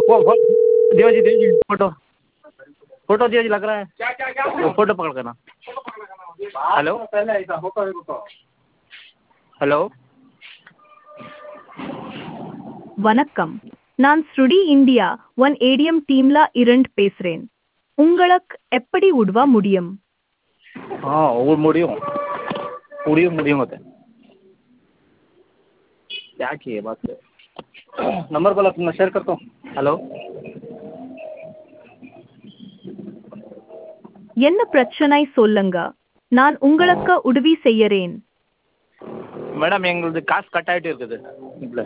वो वो दियो जी दियो जी फोटो फोटो दियो जी लग रहा है वो फोटो पकड़ कर ना हेलो हेलो வணக்கம் நான் ஸ்ருடி இந்தியா ஒன் ஏடிஎம் டீம்ல இரண்டு பேசுறேன் உங்களுக்கு எப்படி உதவ முடியும் हाँ वो मुड़ियों मुड़ियों मुड़ियों होते क्या किए बात से नंबर बोला मैं शेयर करता हूँ हेलो என்ன பிரச்சனை சொல்லுங்க நான் உங்களுக்கு உதவி செய்யறேன் மேடம் எங்களுது காசு கட் ஆகிட்டு இருக்குது இதில்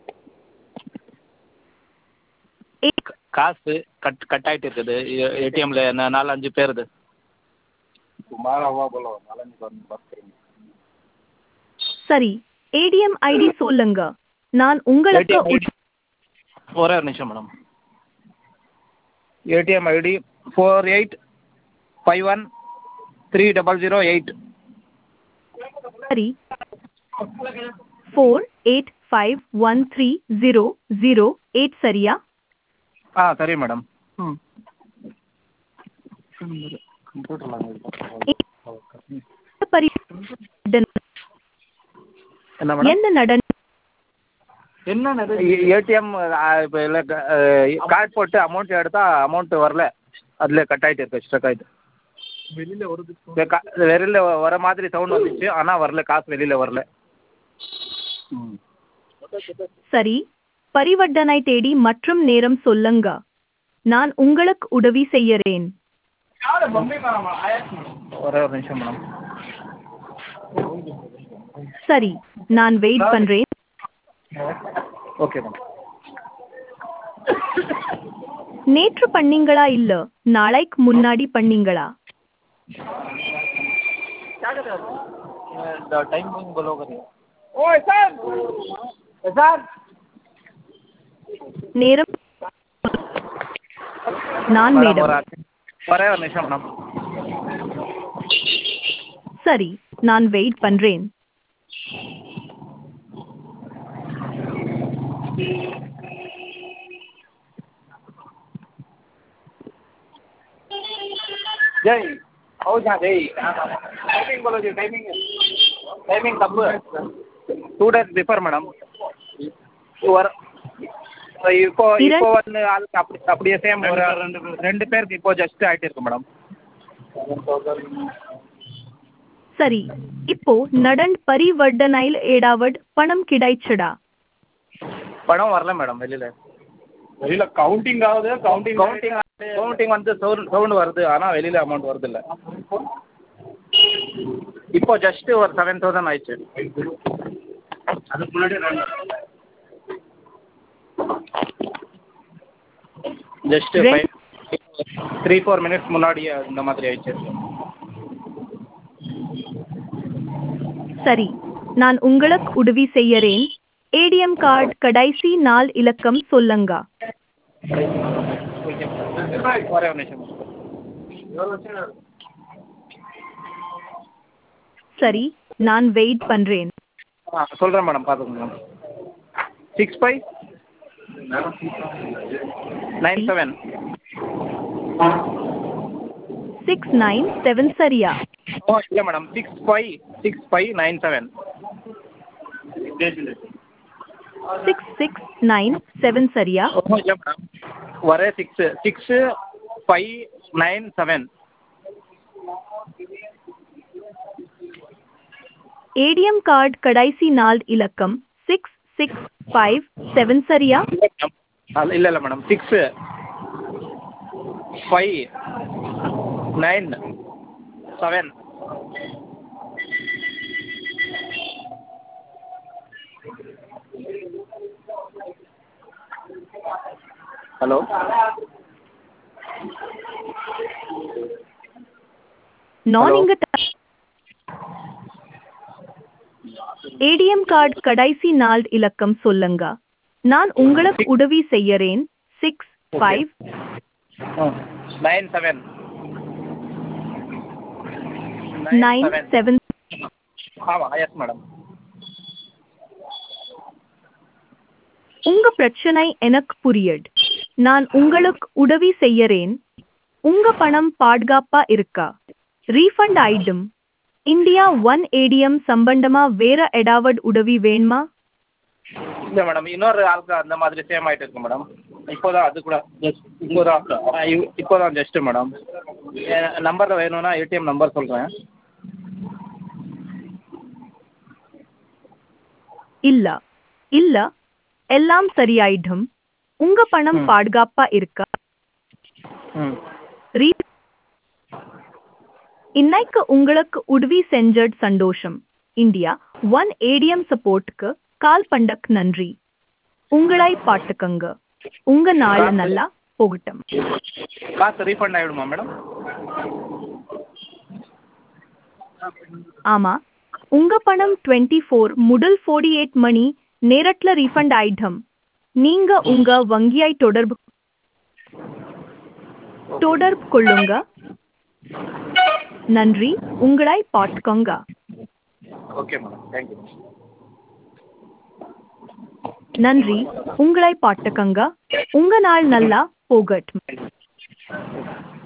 ஏ- காசு கட் கட் ஆகிட்டு இருக்குது ஏடிஎம்ல நாலு அஞ்சு பேருது तुम्हारा हुआ बोलो नालंज बात करेंगे சரி ஏடிஎம் ஐடி சொல்லுங்க நான் உங்களுக்கு ஏடிஎம் உத- ஒரே ஒரு நிமிஷம் madam ATM ID four eight five one three double zero eight சரி four eight five one three zero zero eight சரியா ஆ சரி மேடம் ம் இந்த பரி- என்ன மேடம் என்ன நடன் என்ன ஏடிஎம் இப்போ இல்லை கார்டு போட்டு அமௌண்ட் எடுத்தால் அமௌண்ட் வரல அதில் கட் ஆகிட்டு இருக்கு ஸ்ட்ரக் ஆகிட்டு வெளியில் வருது வெளியில் வர மாதிரி சவுண்ட் வந்துச்சு ஆனால் வரல காசு வெளியில் வரல ம் சரி பரிவர்த்தனை தேதி மற்றும் நேரம் சொல்லுங்க நான் உங்களுக்கு உதவி செய்யறேன் ஒரே ஒரு நிமிஷம் மேடம் சரி நான் வெயிட் பண்றேன் ஓகே மேடம் நேற்று பண்ணீங்களா இல்ல நாளைக்கு முன்னாடி பண்ணீங்களா टाइमिंग बोलो करिए நேரம் நான் மேடம் மேடம் ஒரு ஒரே ஒரு நிமிஷம் மேடம் சரி நான் வெயிட் பண்றேன் जय हो जा जय टाइमिंग बोलो जी टाइमिंग टाइमिंग तப்பு டூ டேஸ் பிஃபோர் மேடம் வர இப்போ இப்போ வந்து ஆளுக்கு அப்படி அப்படியே சேம் ஒரு ரெண்டு ரெண்டு பேருக்கு இப்போ ஜஸ்ட் ஆகிட்டு இருக்கு மேடம் சரி இப்போ நடன் பரிவர்த்தனையில் ஏடாவட் பணம் கிடைச்சடா படம் வரல மேடம் வெளியில வெளியில கவுண்டிங் ஆகுது கவுண்டிங் கவுண்டிங் கவுண்டிங் வந்து சவுண்ட் சவுண்ட் வருது ஆனால் வெளியில அமௌண்ட் வருது இல்லை இப்போ ஜஸ்ட் ஒரு செவன் தௌசண்ட் ஆயிடுச்சு அதுக்கு முன்னாடி just Rent- three four minutes முன்னாடி இந்த மாதிரி ஆயிடுச்சு சரி நான் உங்களுக்கு உதவி செய்யறேன் ஏடிஎம் கார்டு கடைசி நாள் இலக்கம் சொல்லுங்க ஒரே ஒரு நிமிஷம் சரி நான் வெயிட் பண்றேன் ஆ சொல்கிறேன் மேடம் பார்த்துக்கோங்க madam six five nine seven six nine seven சரியா ஓ இல்லை madam six five six five nine seven six six nine seven சரியா ஓ இல்லை மேடம் ஒரே six six five nine seven ATM card கடைசி நாள் இலக்கம் சிக்ஸ் சிக்ஸ் ஃபைவ் செவன் சரியா இல்லை இல்லை இல்லை madam six five nine seven hello நான் Hello. இங்க ஏடிஎம் கார்டு கடைசி நாள் இலக்கம் சொல்லுங்க நான் உங்களுக்கு உதவி செய்யறேன் six five nine seven nine seven ஆமாம் எஸ் மேடம் உங்க பிரச்சனை எனக்கு புரியுது நான் உங்களுக்கு உதவி செய்யறேன் உங்க பணம் பாதுகாப்பா இருக்கா ரீஃபண்ட் ஆயிடும் இந்தியா ஒன் ஏடிஎம் சம்பந்தமா வேற ஏதாவது உதவி வேணுமா இல்லை மேடம் இன்னொரு ஆளுக்கு அந்த மாதிரி சேம் ஆகிட்டு இருக்கு மேடம் இப்போ தான் அது கூட ஜஸ்ட் இப்போ தான் இப்போ தான் ஜஸ்ட்டு மேடம் நம்பர் வேணும்னா ஏடிஎம் நம்பர் சொல்கிறேன் இல்ல இல்ல எல்லாம் சரியாயிடும் உங்க பணம் ம். பாதுகாப்பா இருக்கா ம் ரீ இன்னைக்கு உங்களுக்கு உதவி செஞ்சது சந்தோஷம் இந்தியா ஒன் ஏடிஎம் சப்போர்ட்டுக்கு கால் பண்டக் நன்றி உங்களை பாட்டுக்கங்க உங்க நாள் நல்லா போகட்டும் காசு ரீஃபண்ட் ஆகிடுமா மேடம் ஆமா உங்க பணம் டுவெண்ட்டி ஃபோர் முதல் ஃபோர்ட்டி எயிட் மணி நேரத்துல ரீஃபண்ட் ஆயிடும் நீங்க உங்க வங்கியை தொடர்பு தொடர்பு கொள்ளுங்க நன்றி உங்களை பாட்டுக்கோங்க ஓகே மேடம் தேங்க்யூ நன்றி உங்களை பாட்டுக்கங்க உங்க நாள் நல்லா போகட்டும்